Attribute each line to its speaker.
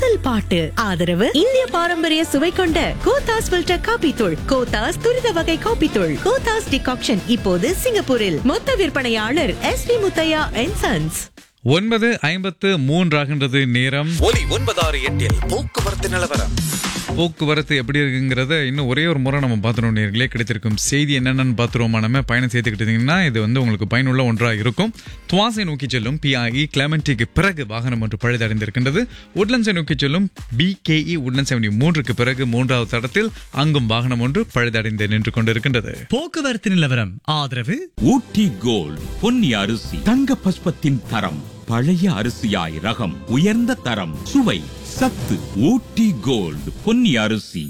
Speaker 1: முதல் பாட்டு ஆதரவு இந்திய பாரம்பரிய சுவை கொண்ட கோத்தாஸ் ஃபில்டர் காபி தூள் கோத்தாஸ் துரித வகை காபி தூள் கோத்தாஸ் டிகாக்ஷன் இப்போது சிங்கப்பூரில் மொத்த விற்பனையாளர் S P Muthiah and sons
Speaker 2: ஒன்பது ஐம்பத்து மூன்றாகின்றது நேரம்
Speaker 3: ஒலி ஒன்பதாறு எட்டில் போக்குவரத்து நிலவரம்
Speaker 2: போக்குவரத்து எப்படி இருக்குங்கிறத இன்னும் ஒரே ஒரு முறை நம்ம பார்த்துருவோம் நேர்களே கிடைத்திருக்கும் செய்தி என்னென்னு பார்த்துருவோமா நம்ம பயணம் சேர்த்துக்கிட்டீங்கன்னா இது வந்து உங்களுக்கு பயனுள்ள ஒன்றாக இருக்கும் துவாசை நோக்கி செல்லும் பிஐஇ கிளமெண்டிக்கு பிறகு வாகனம் ஒன்று பழுதடைந்திருக்கின்றது உட்லன்ஸை நோக்கி செல்லும் பிகேஇ உட்லன் செவன்டி மூன்றுக்கு பிறகு மூன்றாவது தடத்தில் அங்கும் வாகனம் ஒன்று பழுதடைந்து நின்று கொண்டிருக்கின்றது
Speaker 4: போக்குவரத்து நிலவரம் ஆதரவு
Speaker 5: ஊட்டி கோல்ட் பொன்னி அரிசி தங்க பஸ்பத்தின் தரம் பழைய அரிசியாய் ரகம் உயர்ந்த தரம் சுவை சத்து ஊட்டி கோல்ட் பொன்னி அரிசி